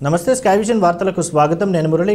నమస్తే sky vision వార్తలకు స్వాగతం నేను మురళి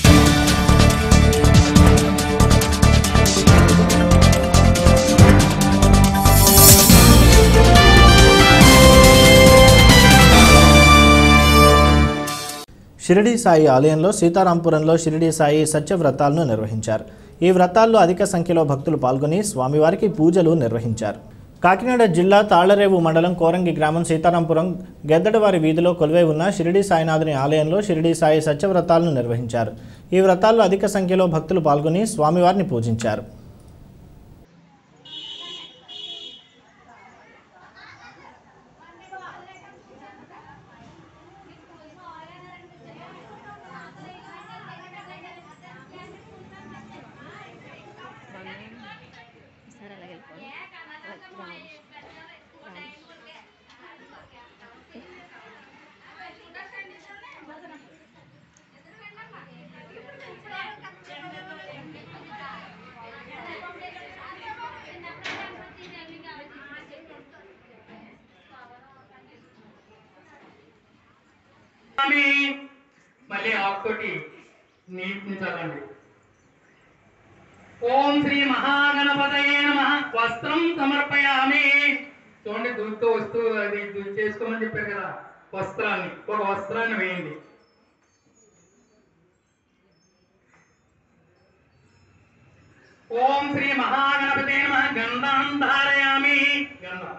షిరిడి సాయి ఆలయంలో సీతారాంపురంలో షిరిడి సాయి సత్య వ్రతాలను నిర్వహించారు ఈ వ్రతాల్లో అధిక సంఖ్యలో భక్తులు పాల్గొని స్వామివారికి పూజలు నిర్వహించారు కాకినాడ జిల్లా తాళ్లరేవు మండలం కోరంగి గ్రామం సీతారాంపురం గెద్దడవారి వీధిలో కొలువై ఉన్న షిరిడి సాయినాథుని ఆలయంలో షిరిడి సాయి సత్య వ్రతాలను నిర్వహించారు ఈ వ్రతాల్లో అధిక సంఖ్యలో భక్తులు పాల్గొని స్వామివారిని పూజించారు సరే అలాగే వెళ్ళిపోండి రామకృష్ణ రామకృష్ణ స్వామి మళ్ళీ ఆకుతోటి నీటిని చల్లండి ఓం శ్రీ మహాగణపతయే నమ వస్త్రం సమర్పయామి చూడండి దువ్వుతో వస్తూ అది దువ్వు చేసుకోమని చెప్పారు కదా వస్త్రాన్ని ఒక వస్త్రాన్ని వేయండి ఓం శ్రీ మహాగణపతే నమ గంధాం ధారయామి గంధం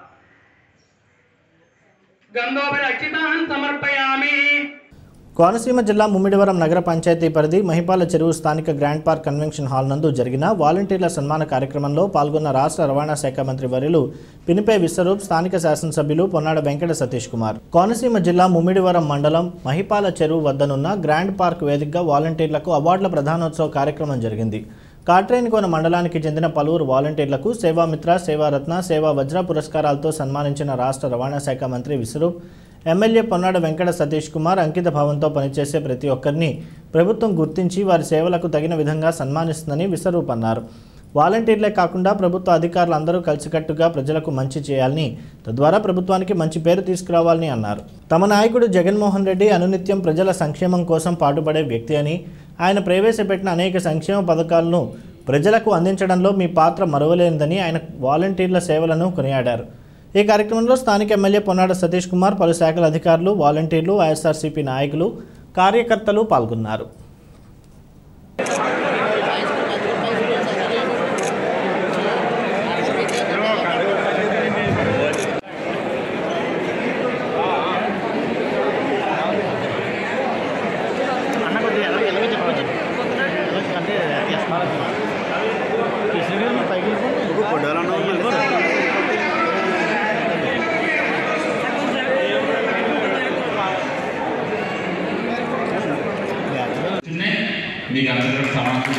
గంధోపరి అక్షితాన్ సమర్పయామి కోనసీమ జిల్లా ముమ్మిడివరం నగర పంచాయతీ పరిధి మహిపాల చెరువు స్థానిక గ్రాండ్ పార్క్ కన్వెన్షన్ హాల్ నందు జరిగిన వాలంటీర్ల సన్మాన కార్యక్రమంలో పాల్గొన్న రాష్ట్ర రవాణా శాఖ మంత్రి వర్యులు పినిపే విశ్వరూప్ స్థానిక శాసనసభ్యులు పొన్నాడ వెంకట సతీష్ కుమార్ కోనసీమ జిల్లా ముమ్మిడివరం మండలం మహిపాల చెరువు వద్దనున్న గ్రాండ్ పార్క్ వేదికగా వాలంటీర్లకు అవార్డుల ప్రధానోత్సవ కార్యక్రమం జరిగింది కాట్రేనికోన మండలానికి చెందిన పలువురు వాలంటీర్లకు సేవామిత్ర సేవారత్న సేవా వజ్ర పురస్కారాలతో సన్మానించిన రాష్ట్ర రవాణా శాఖ మంత్రి విశ్వరూప్ ఎమ్మెల్యే పొన్నాడ వెంకట సతీష్ కుమార్ అంకిత భావంతో పనిచేసే ప్రతి ఒక్కరిని ప్రభుత్వం గుర్తించి వారి సేవలకు తగిన విధంగా సన్మానిస్తుందని విశ్వరూప్ అన్నారు వాలంటీర్లే కాకుండా ప్రభుత్వ అధికారులు అందరూ కలిసికట్టుగా ప్రజలకు మంచి చేయాలని తద్వారా ప్రభుత్వానికి మంచి పేరు తీసుకురావాలని అన్నారు తమ నాయకుడు జగన్మోహన్ రెడ్డి అనునిత్యం ప్రజల సంక్షేమం కోసం పాటుపడే వ్యక్తి అని ఆయన ప్రవేశపెట్టిన అనేక సంక్షేమ పథకాలను ప్రజలకు అందించడంలో మీ పాత్ర మరువలేనిదని ఆయన వాలంటీర్ల సేవలను కొనియాడారు ఈ కార్యక్రమంలో స్థానిక ఎమ్మెల్యే పొన్నాడ సతీష్ కుమార్ పలు శాఖల అధికారులు వాలంటీర్లు వైఎస్ఆర్సీపీ నాయకులు కార్యకర్తలు పాల్గొన్నారు చిన్నే మీకు అందరూ సమానం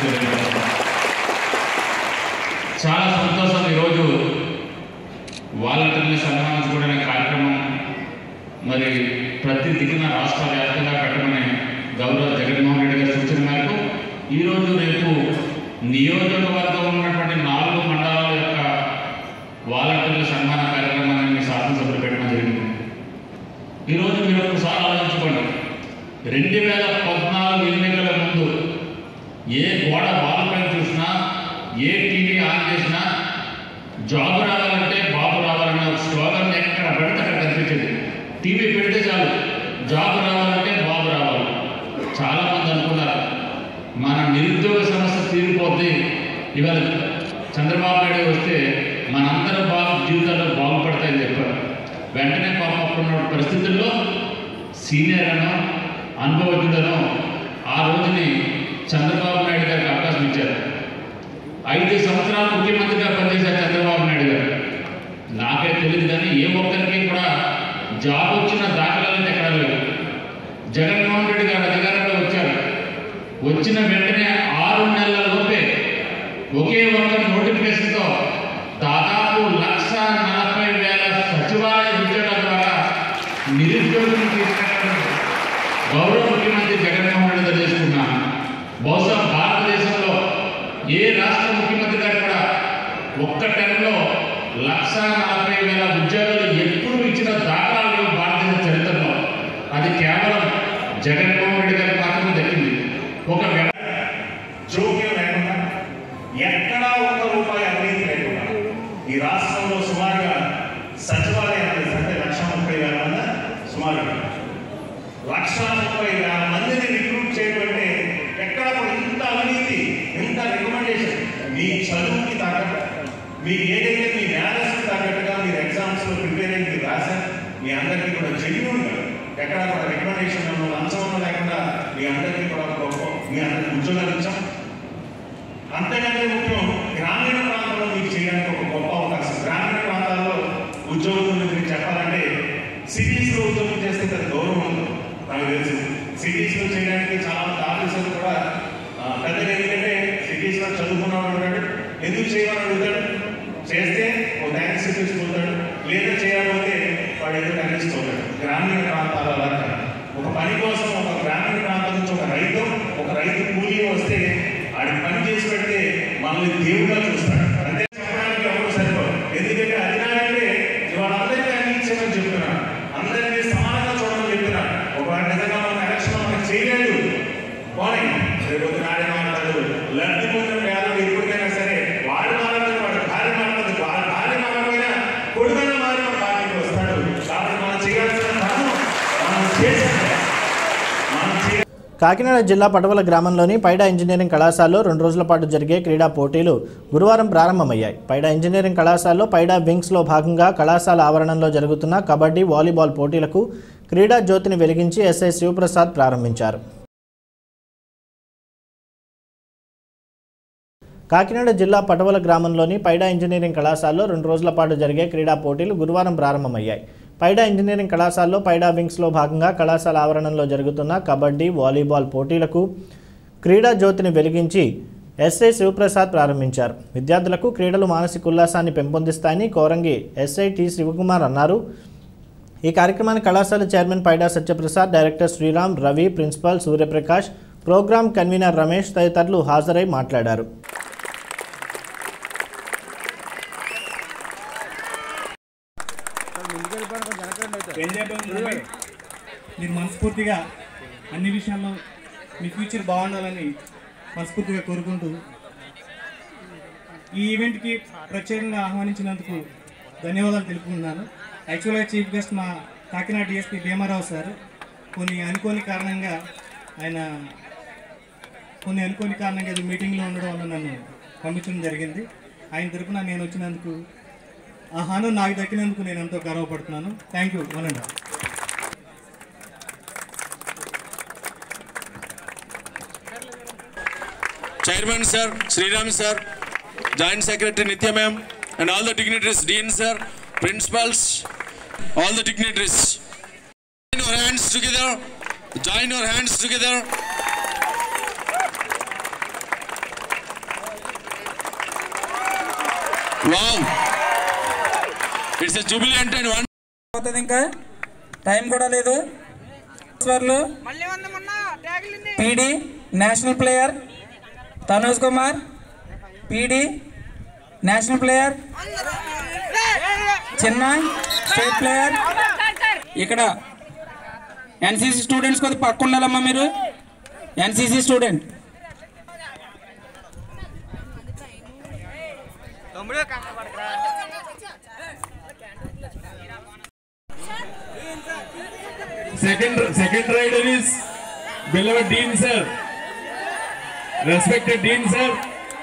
చాలా సంతోషం ఈరోజు వాలంటీర్ని సన్మానించుకునే కార్యక్రమం మరి ప్రతి దిగున రాష్ట్ర వ్యాప్తంగా పెట్టమని గౌరవ జగన్మోహన్ రెడ్డి గారి సూచన మేరకు ఈరోజు రేపు నియోజకవర్గం ఉన్నటువంటి నాలుగు మండలాల యొక్క వాలంటీర్ల సన్మాన కార్యక్రమాన్ని మీ శాసనసభ్యులు పెట్టడం జరిగింది ఈరోజు మీరు ఒకసారి ఆలోచించుకోండి రెండు వేల పద్నాలుగు ఎన్నికల ముందు ఏ గోడ బాలపై చూసినా ఏ టీవీ ఆన్ చేసినా జాబ్ రావాలంటే బాబు రావాలన్న స్లోగన్ ఎక్కడ పెడితే అక్కడ కనిపించేది టీవీ పెడితే చాలు జాబ్ రావాలంటే బాబు రావాలి చాలా మంది అనుకున్నారు మన నిరుద్యోగ సమస్య తీరిపోద్ది ఇవాళ చంద్రబాబు నాయుడు వస్తే మనందరం బాగు జీవితాల్లో బాగుపడతాయని చెప్పారు వెంటనే పాపం అప్పుడున్న పరిస్థితుల్లో సీనియర్ అనో అనుభవజ్ఞుడనో ఆ రోజుని చంద్రబాబు నాయుడు గారికి అవకాశం ఇచ్చారు ఐదు సంవత్సరాలు ముఖ్యమంత్రిగా పనిచేశారు చంద్రబాబు నాయుడు గారు నాకే తెలియదు కానీ ఏ ఒక్కరికి కూడా జాబ్ వచ్చిన దాఖలాలు ఎక్కడ లేవు జగన్మోహన్ రెడ్డి గారు అధికారంలో వచ్చారు వచ్చిన వెంటనే ఆరు నెలల లోపే ఒకే ఒక్క నోటిఫికేషన్తో దాదాపు లక్ష నలభై వేల సచివాలయ ఉద్యోగాల ద్వారా నిరుద్యోగులను తీసుకెళ్ళడం గౌరవ ముఖ్యమంత్రి జగన్మోహన్ రెడ్డి తెలియజేస్తున్నాను బహుశా భారతదేశంలో ఏ రాష్ట్ర ముఖ్యమంత్రి గారు కూడా ఒక్క టైంలో లక్ష నలభై వేల ఉద్యోగాలు ఎప్పుడు ఇచ్చిన దాఖలాలు లేవు భారతదేశ చరిత్రలో అది కేవలం జగన్ మీ అందరికీ కూడా జెన్యున్గా ఎక్కడ కూడా రికమెండేషన్ లంచం లేకుండా మీ అందరికీ కూడా గొప్ప మీ అందరికీ ఉద్యోగాలు ఇచ్చాం అంతేకాని ముఖ్యం గ్రామీణ ప్రాంతాల్లో మీకు చేయడానికి ఒక గొప్ప అవకాశం గ్రామీణ ప్రాంతాల్లో ఉద్యోగం గురించి మీకు చెప్పాలంటే సిటీస్ లో ఉద్యోగం చేస్తే పెద్ద గౌరవం ఉంది నాకు తెలుసు సిటీస్ లో చేయడానికి చాలా మంది ఆఫీసర్లు కూడా ఆ, పెద్దగా ఎందుకంటే సిటీస్ లో చదువుకున్నవాడు ఉంటాడు ఎందుకు చేయాలని అడుగుతాడు చేస్తే ఒక థ్యాంక్స్ చెప్పేసి పోతాడు లేదా చేయకపోతే వాడు ఏదో కనిపిస్తూ ఉంటాడు గ్రామీణ ప్రాంతాల అలా కాదు. ఒక పని కోసం ఒక గ్రామీణ ప్రాంతం నుంచి ఒక రైతు ఒక రైతు కూలీ వస్తే ఆడి పని చేసి పెడితే మనల్ని దేవుడిగా చూస్తాడు అంతే చెప్పడానికి ఎవరు సరిపోదు ఎందుకంటే అధికారంటే ఇవాళ అందరికీ అన్ని ఇచ్చామని చెప్తున్నా అందరినీ సమానంగా చూడమని చెప్తున్నా ఒకవేళ నిజంగా మన ఎలక్షన్ మనకి చేయలేదు పోనీ రేపు నాడే మాట్లాడదు లబ్ధి పొందిన పేదలు ఎప్పటికైనా సరే వాడు మారదు వాడు భార్య మారదు వాడి భార్య మారకపోయినా కొడుకున్న మారి మన పార్టీకి వస్తాడు కాబట్టి మనం చేయాల్సిన ధర్మం మనం చేసాం మనం చేయాలి కాకినాడ జిల్లా పటవల గ్రామంలోని పైడా ఇంజనీరింగ్ కళాశాలలో రెండు రోజుల పాటు జరిగే క్రీడా పోటీలు గురువారం ప్రారంభమయ్యాయి పైడా ఇంజనీరింగ్ కళాశాలలో పైడా వింగ్స్లో భాగంగా కళాశాల ఆవరణంలో జరుగుతున్న కబడ్డీ వాలీబాల్ పోటీలకు క్రీడా జ్యోతిని వెలిగించి ఎస్ఐ శివప్రసాద్ ప్రారంభించారు కాకినాడ జిల్లా పటవల గ్రామంలోని పైడా ఇంజనీరింగ్ కళాశాలలో రెండు రోజుల పాటు జరిగే క్రీడా పోటీలు గురువారం ప్రారంభమయ్యాయి పైడా ఇంజనీరింగ్ కళాశాలలో పైడా వింగ్స్లో భాగంగా కళాశాల ఆవరణంలో జరుగుతున్న కబడ్డీ వాలీబాల్ పోటీలకు క్రీడా జ్యోతిని వెలిగించి ఎస్ఐ శివప్రసాద్ ప్రారంభించారు విద్యార్థులకు క్రీడలు మానసిక ఉల్లాసాన్ని పెంపొందిస్తాయని కోరంగి ఎస్ఐ టి శివకుమార్ అన్నారు ఈ కార్యక్రమానికి కళాశాల chairman Paida Satyaprasad director Sriram Ravi principal Suryaprakash program convener Ramesh తదితరులు హాజరై మాట్లాడారు ఎంజాయబుల్ మూమెంట్ మీరు మనస్ఫూర్తిగా అన్ని విషయాల్లో మీ ఫ్యూచర్ బాగుండాలని మనస్ఫూర్తిగా కోరుకుంటూ ఈ ఈవెంట్కి ప్రత్యేకంగా ఆహ్వానించినందుకు ధన్యవాదాలు తెలుపుకుంటున్నాను యాక్చువల్గా చీఫ్ గెస్ట్ మా కాకినాడ డిఎస్పీ భీమారావు సార్ కొన్ని అనుకోని కారణంగా ఆయన కొన్ని అనుకోని కారణంగా ఇది మీటింగ్లో ఉండడం వల్ల నన్ను పంపించడం జరిగింది ఆయన తరపున నేను వచ్చినందుకు ఆ హానం నాకు దక్కినందుకు నేను ఎంతో గర్వపడుతున్నాను thank you one and Chairman sir, Sriram sir, Joint Secretary Nitya ma'am, and all the dignitaries, Dean sir, principals, all the dignitaries. Join your hands together. Join your hands together. Wow! It's a jubilant and one. అవుతుంది ఇంకా time కూడా లేదు స్వర్లు PD national player Tanoj Kumar PD national player చిన్న state player ఇక్కడ NCC students కొద్దిగా పక్క ఉండాలమ్మా మీరు NCC student Second, second rider is beloved Dean sir. Respected Dean sir.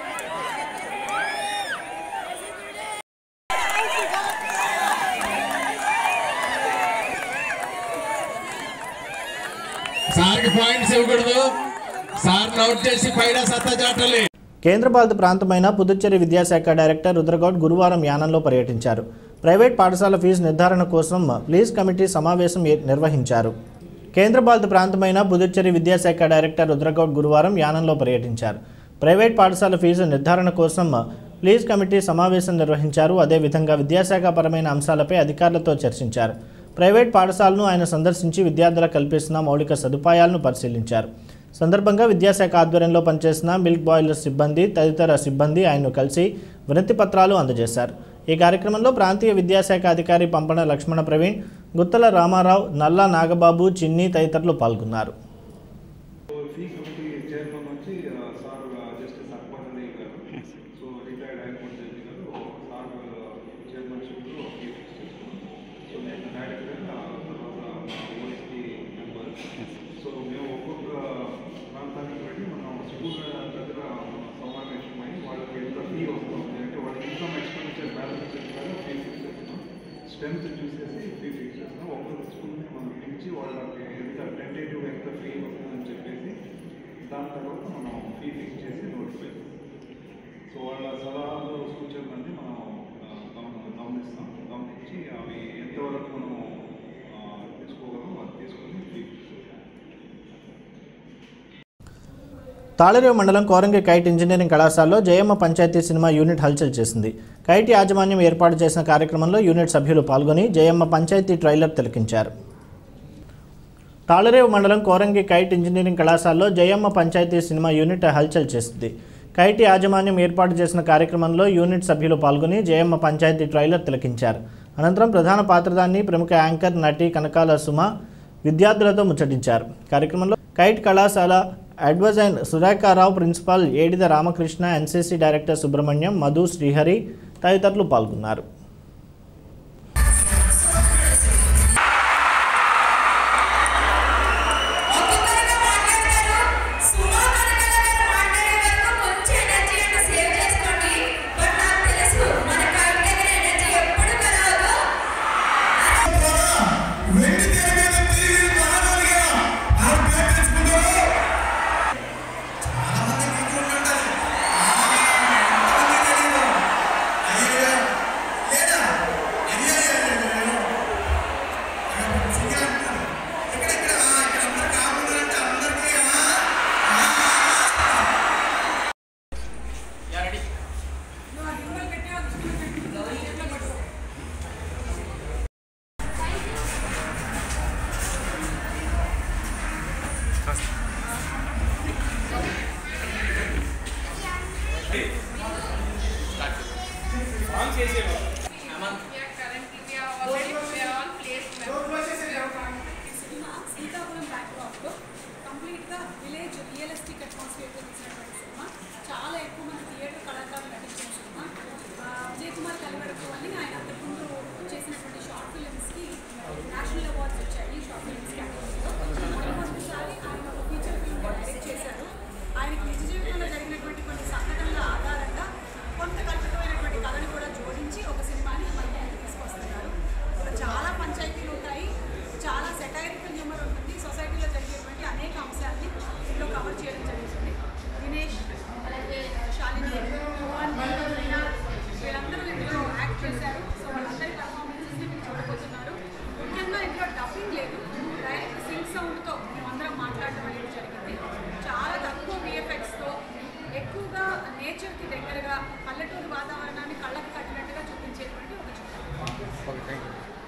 సార్కి పాయింట్స్ ఇవ్వకూడదు సార్ నోట్ చేసి పైన సత్తా చాటాలి కేంద్రపాలిత ప్రాంతమైన పుదుచ్చేరి విద్యాశాఖ డైరెక్టర్ రుద్రగౌడ్ గురువారం యానంలో పర్యటించారు ప్రైవేట్ పాఠశాల ఫీజు నిర్ధారణ కోసం ప్లీజ్ కమిటీ సమావేశం ఏ- నిర్వహించారు కేంద్రపాలిత ప్రాంతమైన పుదుచ్చేరి విద్యాశాఖ డైరెక్టర్ రుద్రగౌడ్ గురువారం యానంలో పర్యటించారు ప్రైవేట్ పాఠశాల ఫీజు నిర్ధారణ కోసం ప్లీజ్ కమిటీ సమావేశం నిర్వహించారు అదేవిధంగా విద్యాశాఖ పరమైన అంశాలపై అధికారులతో చర్చించారు ప్రైవేట్ పాఠశాలను ఆయన సందర్శించి విద్యార్థులకు కల్పిస్తున్న మౌలిక సదుపాయాలను పరిశీలించారు సందర్భంగా విద్యాశాఖ ఆధ్వర్యంలో పనిచేసిన మిల్క్ బాయిలర్ సిబ్బంది తదితర సిబ్బంది ఆయన్ను కలిసి వినతి పత్రాలు అందజేశారు ఈ కార్యక్రమంలో ప్రాంతీయ విద్యాశాఖ అధికారి పంపన లక్ష్మణ ప్రవీణ్ గుత్తల రామారావు నల్లా నాగబాబు చిన్ని తదితరులు పాల్గొన్నారు ఫీ కమిటీ చైర్మన్ వచ్చి ఆ, సార్ జస్టిస్ అక్బర్ అలీ గారు సో రిటైర్డ్ హైకోర్టు జడ్జి గారు సార్ చైర్మన్షిప్లో ఫీ ఫిక్స్ చేసుకున్నాం సో నేను డైరెక్టర్ తర్వాత మా ఓఎస్టీ మెంబర్ సో మేము ఒక్కొక్క ప్రాంతానికి వెళ్ళి మనం స్కూల్ దగ్గర సమావేశమై వాళ్ళకి ఎంత ఫీ వస్తుంది అంటే వాళ్ళ ఇన్కమ్ ఎక్స్పెండిచర్ బ్యాలెన్స్ చెప్పారు ఫీ ఫిక్స్ చేస్తున్నాం స్ట్రెంత్ చూసేసి ఫీ ఫిక్స్ చేస్తున్నాం సలహాలు సూచనలన్నీ మనం ఆ, గమ- గమనిస్తాం గమనించి అవి ఎంతవరకు మనం ఆ, తీసుకోగలం అది తీసుకొని తీర్చిదిద్దాం. తాళరేవు మండలం కోరంగి కైట్ ఇంజనీరింగ్ కళాశాలలో జయమ్మ పంచాయతీ సినిమా యూనిట్ హల్చల్ చేసింది కైట్ యాజమాన్యం ఏర్పాటు చేసిన కార్యక్రమంలో యూనిట్ సభ్యులు పాల్గొని జయమ్మ పంచాయతీ ట్రైలర్ తిలకించారు తాళరేవు మండలం కోరంగి కైట్ ఇంజనీరింగ్ కళాశాలలో జయమ్మ పంచాయతీ సినిమా యూనిట్ హల్చల్ చేసింది కైట్ యాజమాన్యం ఏర్పాటు చేసిన కార్యక్రమంలో యూనిట్ సభ్యులు పాల్గొని జయమ్మ పంచాయతీ ట్రైలర్ తిలకించారు అనంతరం ప్రధాన పాత్రదాన్ని ప్రముఖ యాంకర్ నటి కనకాల సుమ విద్యార్థులతో ముచ్చటించారు కార్యక్రమంలో కైట్ కళాశాల adviser Surekharao principal Edida Ramakrishna NCC director Subrahmanyam Madhu Srihari తదితరులు పాల్గొన్నారు శ్రీకాకుళం బ్యాక్డ్రాప్లో కంప్లీట్గా విలేజ్ రియలిస్టిక్ అట్మాస్ఫియర్తో తీసినటువంటి సినిమా చాలా ఎక్కువ మంది థియేటర్ కళాకారులు నటించిన సినిమా ఆ, విజయ్ కుమార్ కలివరకు అని ఆయన అంతకుముందు చేసినటువంటి షార్ట్ ఫిలిమ్స్కి నేషనల్ అవార్డ్స్ వచ్చాయి షార్ట్ ఫిలిమ్స్ కేటగిరీలో మొట్టమొదటిసారి ఆయన ఒక ఫీచర్ ఫిల్మ్ డైరెక్ట్ చేశారు ఆయనకి నిజ జీవితంలో జరిగినటువంటి కొన్ని సంఘటనల ఆధారంగా కొంత కల్పితమైనటువంటి కళని కూడా జోడించి ఒక సినిమాని మన ముందుకు తీసుకొస్తున్నారు ఇక్కడ చాలా పంచాయతీలు ఉంటాయి చాలా సెటైరికల్ హ్యూమర్ ఉంటుంది సొసైటీలో జరిగేటువంటి అనేక అంశాలని ఇందులో కవర్ చేయడం జరుగుతుంది దినేష్ అలాగే శాలిని మోహన్ మీనా వీళ్ళందరూ ఇందులో యాక్ట్ చేశారు సో వాళ్ళందరి పర్ఫార్మెన్సెస్ని మీరు చూడబోతున్నారు ముఖ్యంగా ఇందులో డబ్బింగ్ లేదు డైరెక్ట్ సింగ్ సౌండ్తో మేమందరం మాట్లాడడం అనేది జరిగింది చాలా తక్కువ విఎఫ్ఎక్స్తో ఎక్కువగా నేచర్కి దగ్గరగా పల్లెటూరు వాతావరణాన్ని కళ్ళకు కట్టినట్టుగా చూపించేటువంటి ఒక చిత్రం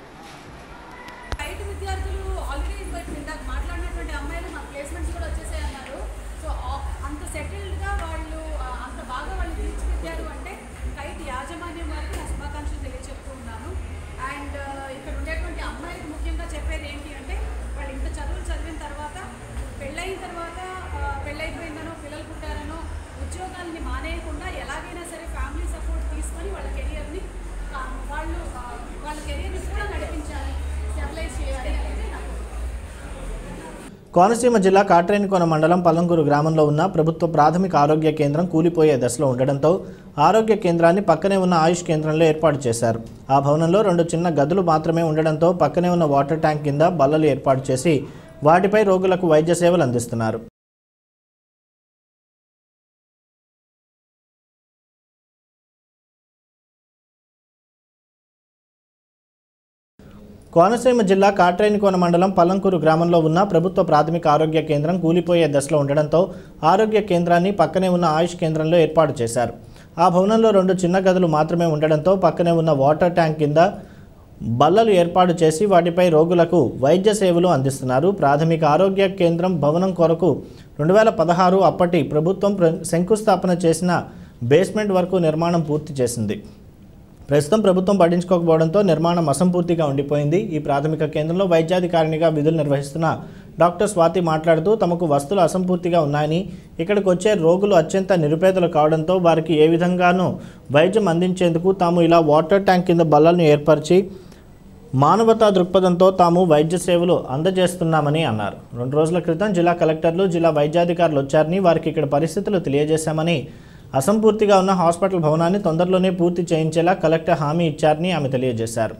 ఐటీ విద్యార్థులు ఆల్రెడీ బట్ ఇందాక మాట్లాడినటువంటి అమ్మాయిలు మా ప్లేస్మెంట్స్ కూడా వచ్చేసాయి అన్నారు సో ఆ- అంత సెటిల్డ్గా వాళ్ళు ఆ, అంత బాగా వాళ్ళు తీర్చిదిద్దారు అంటే కైట్ యాజమాన్యం వారికి నా శుభాకాంక్షలు తెలియజెప్తూ ఉన్నాను అండ్ ఇక్కడ ఉండేటువంటి అమ్మాయిలకు ముఖ్యంగా చెప్పేది ఏంటి అంటే వాళ్ళు ఇంత చదువులు చదివిన తర్వాత పెళ్ళైన తర్వాత ఆ, పెళ్ళైపోయిందనో పిల్లలు పుట్టారనో ఉద్యోగాల్ని మానేయకుండా ఎలాగైనా సరే ఫ్యామిలీ సపోర్ట్ తీసుకొని వాళ్ళ కెరియర్ని వాళ్ళు ఆ, వాళ్ళ కెరియర్ని కూడా నడిపించాలి స్టెబిలైజ్ చేయాలి అనేది నాకు కోనసీమ జిల్లా కాట్రేనికోన మండలం పల్లంకూరు గ్రామంలో ఉన్న ప్రభుత్వ ప్రాథమిక ఆరోగ్య కేంద్రం కూలిపోయే దశలో ఉండడంతో ఆరోగ్య కేంద్రాన్ని పక్కనే ఉన్న ఆయుష్ కేంద్రంలో ఏర్పాటు చేశారు ఆ భవనంలో రెండు చిన్న గదులు మాత్రమే ఉండడంతో పక్కనే ఉన్న వాటర్ ట్యాంక్ కింద బల్లలు ఏర్పాటు చేసి వాటిపై రోగులకు వైద్య సేవలు అందిస్తున్నారు కోనసీమ జిల్లా కాట్రేనికోన మండలం పల్లంకూరు గ్రామంలో ఉన్న ప్రభుత్వ ప్రాథమిక ఆరోగ్య కేంద్రం కూలిపోయే దశలో ఉండడంతో ఆరోగ్య కేంద్రాన్ని పక్కనే ఉన్న ఆయుష్ కేంద్రంలో ఏర్పాటు చేశారు ఆ భవనంలో రెండు చిన్న గదులు మాత్రమే ఉండడంతో పక్కనే ఉన్న వాటర్ ట్యాంక్ కింద బల్లలు ఏర్పాటు చేసి వాటిపై రోగులకు వైద్య సేవలు అందిస్తున్నారు ప్రాథమిక ఆరోగ్య కేంద్రం భవనం కొరకు రెండు వేల పదహారు అప్పటి ప్రభుత్వం ప్ర- శంకుస్థాపన చేసిన బేస్మెంట్ వరకు నిర్మాణం పూర్తి చేసింది ప్రస్తుతం ప్రభుత్వం పట్టించుకోకపోవడంతో నిర్మాణం అసంపూర్తిగా ఉండిపోయింది ఈ ప్రాథమిక కేంద్రంలో వైద్యాధికారినిగా విధులు నిర్వహిస్తున్న డాక్టర్ స్వాతి మాట్లాడుతూ తమకు వస్తువులు అసంపూర్తిగా ఉన్నాయని ఇక్కడికి వచ్చే రోగులు అత్యంత నిరుపేదలు కావడంతో వారికి ఏ విధంగానూ వైద్యం అందించేందుకు తాము ఇలా వాటర్ ట్యాంక్ కింద బల్లలను ఏర్పరిచి మానవతా దృక్పథంతో తాము వైద్య సేవలు అందజేస్తున్నామని అన్నారు రెండు రోజుల క్రితం జిల్లా కలెక్టర్లు జిల్లా వైద్యాధికారులు వచ్చారని వారికి ఇక్కడ పరిస్థితులు తెలియజేశామని అసంపూర్తిగా ఉన్న హాస్పిటల్ భవనాన్ని తొందరలోనే పూర్తి చేయించేలా కలెక్టర్ హామీ ఇచ్చారని ఆమె తెలియజేశారు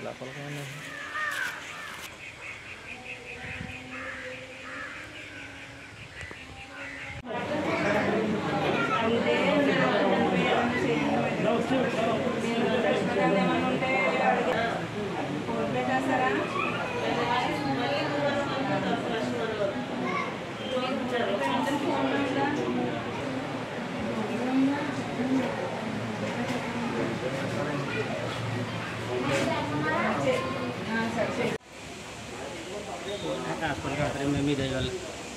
ट्रांसफर करते रहे मैं भी दे वाले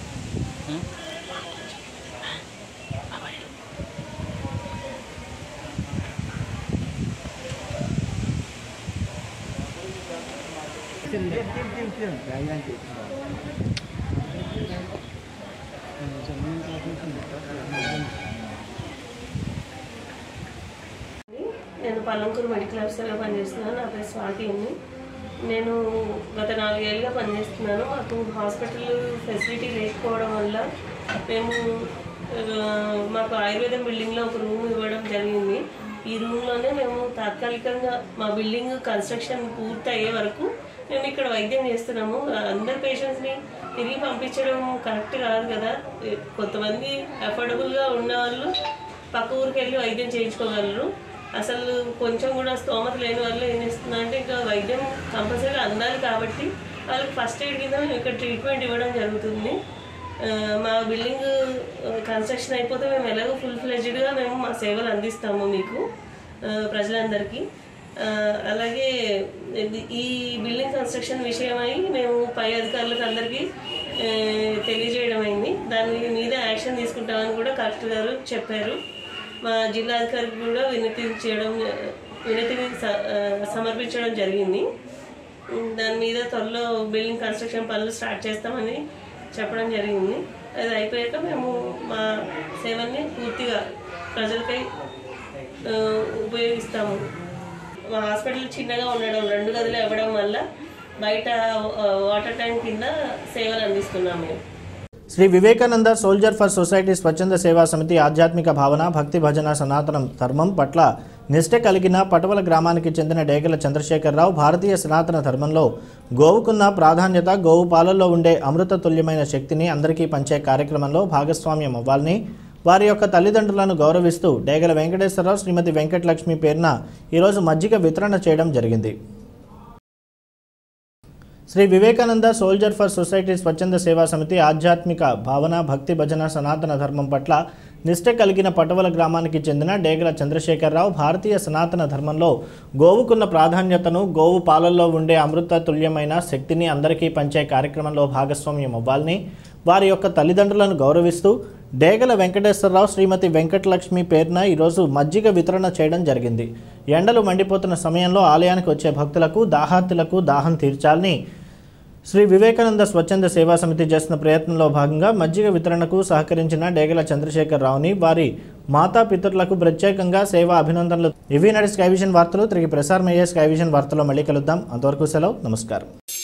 నేను పలంకూరు మెడికల్ ఆఫీసర్గా పనిచేస్తున్నాను నా పేరు స్వాతి అండి నేను గత నాలుగేళ్ళుగా పనిచేస్తున్నాను మాకు హాస్పిటల్ ఫెసిలిటీ లేకపోవడం వల్ల మేము ఆ, మాకు ఆయుర్వేదం బిల్డింగ్లో ఒక రూమ్ ఇవ్వడం జరిగింది ఈ రూమ్లోనే మేము తాత్కాలికంగా మా బిల్డింగ్ కన్స్ట్రక్షన్ పూర్తి అయ్యే వరకు మేము ఇక్కడ వైద్యం చేస్తున్నాము అందరు పేషెంట్స్ని తిరిగి పంపించడం కరెక్ట్ కాదు కదా కొంతమంది అఫోర్డబుల్గా ఉన్న వాళ్ళు పక్క ఊరికి వెళ్ళి వైద్యం చేయించుకోగలరు అసలు కొంచెం కూడా స్తోమత లేని వాళ్ళు ఏం చేస్తున్నా అంటే ఇంకా వైద్యం కంపల్సరీ అందాలి కాబట్టి వాళ్ళకి ఫస్ట్ ఎయిడ్ కింద మేము ఇక్కడ ట్రీట్మెంట్ ఇవ్వడం జరుగుతుంది ఆ, మా బిల్డింగ్ కన్స్ట్రక్షన్ అయిపోతే మేము ఎలాగో ఫుల్ ఫ్లెడ్జ్డ్గా మేము మా సేవలు అందిస్తాము మీకు ఆ, ప్రజలందరికీ ఆ, అలాగే ఇది- ఈ బిల్డింగ్ కన్స్ట్రక్షన్ విషయమై మేము పై అధికారులకు అందరికీ ఆ, తెలియజేయడం అయింది దాని మీద యాక్షన్ తీసుకుంటామని కూడా కలెక్టర్ గారు చెప్పారు మా జిల్లా అధికారికి కూడా వినతి చేయడం వినతిని స- ఆ, సమర్పించడం జరిగింది ఉమ్, దాని మీద త్వరలో బిల్డింగ్ కన్స్ట్రక్షన్ పనులు స్టార్ట్ చేస్తామని చెప్పడం జరిగింది అది అయిపోయాక మేము మా సేవల్ని పూర్తిగా ప్రజలకై ఆ, ఉపయోగిస్తాము మా హాస్పిటల్ చిన్నగా ఉండడం రెండు గదులు ఇవ్వడం వల్ల బయట ఆ, వాటర్ ట్యాంక్ కింద సేవలు అందిస్తున్నాం మేము Sri Vivekananda soldier for society స్వచ్ఛంద సేవా సమితి ఆధ్యాత్మిక భావన భక్తి భజన సనాతన ధర్మం పట్ల నిష్ట కలిగిన పటవల గ్రామానికి చెందిన డేగల చంద్రశేఖరరావు భారతీయ సనాతన ధర్మంలో గోవుకున్న ప్రాధాన్యత గోవు పాలల్లో ఉండే అమృత తుల్యమైన శక్తిని అందరికీ పంచే కార్యక్రమంలో భాగస్వామ్యం అవ్వాలని వారి యొక్క తల్లిదండ్రులను గౌరవిస్తూ డేగల వెంకటేశ్వరరావు శ్రీమతి వెంకటలక్ష్మి పేరున ఈరోజు మజ్జిగ వితరణ చేయడం జరిగింది Sri Vivekananda soldier for society స్వచ్ఛంద సేవా సమితి ఆధ్యాత్మిక భావన భక్తి భజన సనాతన ధర్మం పట్ల నిష్ట కలిగిన పటవల గ్రామానికి చెందిన డేగల చంద్రశేఖరరావు భారతీయ సనాతన ధర్మంలో గోవుకున్న ప్రాధాన్యతను గోవు పాలల్లో ఉండే అమృత తుల్యమైన శక్తిని అందరికీ పంచే కార్యక్రమంలో భాగస్వామ్యం అవ్వాలని వారి యొక్క తల్లిదండ్రులను గౌరవిస్తూ డేగల వెంకటేశ్వరరావు శ్రీమతి వెంకటలక్ష్మి పేరున ఈరోజు మజ్జిగ వితరణ చేయడం జరిగింది ఎండలు మండిపోతున్న సమయంలో ఆలయానికి వచ్చే భక్తులకు దాహార్తులకు దాహం తీర్చాలని శ్రీ వివేకానంద స్వచ్ఛంద సేవా సమితి చేస్తున్న ప్రయత్నంలో భాగంగా మజ్జిగ వితరణకు సహకరించిన డేగల చంద్రశేఖర్ రావుని వారి మాతాపితరులకు ప్రత్యేకంగా సేవా అభినందనలు ఇవి నాటి స్కై విజన్ వార్తలు తిరిగి ప్రసారం అయ్యే స్కై విజన్ వార్తలో మళ్ళీ కలుద్దాం అంతవరకు సెలవు నమస్కారం